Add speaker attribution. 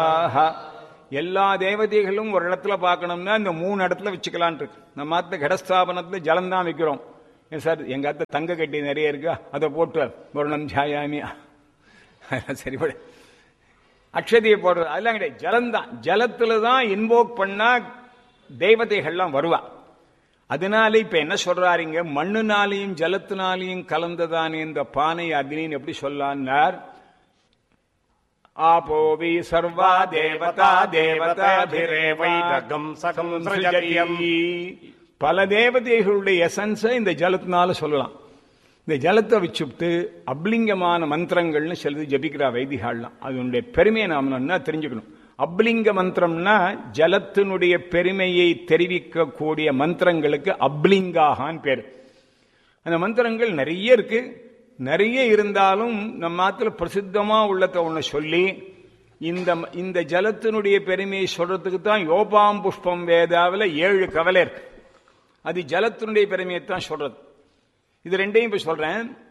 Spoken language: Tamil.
Speaker 1: ஆஹா. எல்லா தேவதைகளும் ஒரு இடத்துல பார்க்கணும்னா இந்த மூணு இடத்துல வச்சுக்கலான் இருக்கு நம்ம ஆத்த கடஸ்தாபனத்துல ஜலம் தான் வைக்கிறோம் ஏன் சார் எங்க ஆத்த தங்க கட்டி நிறைய இருக்கா அதை போட்டு வருணம் ஜாயாமி சரிபட அக்ஷதியை போடுறது அதெல்லாம் கிடையாது ஜலம்தான் ஜலத்துல தான் இன்வோக் பண்ணா தேவதைகள்லாம் வருவா அதனால இப்ப என்ன சொல்றாருங்க மண்ணுனாலையும் ஜலத்தினாலையும் கலந்ததானே இந்த பானை அக்னின்னு எப்படி சொல்லான்னார் ஆபோவி சர்வா தேவதா தேவதாபிரேவைதகம் சகம் சிருஜதி. பல தேவதைகளுடைய எசன்ஸை இந்த ஜலத்தினால சொல்லலாம் இந்த ஜலத்தை வச்சுட்டு அப்லிங்கமான மந்திரங்கள்னு சிலது ஜபிக்கிறா வைதிகாலாம் அதனுடைய பெருமையை நாம் என்ன தெரிஞ்சுக்கணும் அப்லிங்க மந்திரம்னா ஜலத்தினுடைய பெருமையை தெரிவிக்கக்கூடிய மந்திரங்களுக்கு அப்லிங்காகான்னு பேர் அந்த மந்திரங்கள் நிறைய இருக்கு நிறைய இருந்தாலும் நம்ம ஆத்துல பிரசித்தமா உள்ளத ஒண்ணு சொல்லி இந்த இந்த ஜலத்தினுடைய பெருமையை சொல்றதுக்கு தான் யோபாம் புஷ்பம் வேதாவில் ஏழு கவலை இருக்கு அது ஜலத்தினுடைய பெருமையை தான் சொல்றது இது ரெண்டையும் இப்ப சொல்றேன்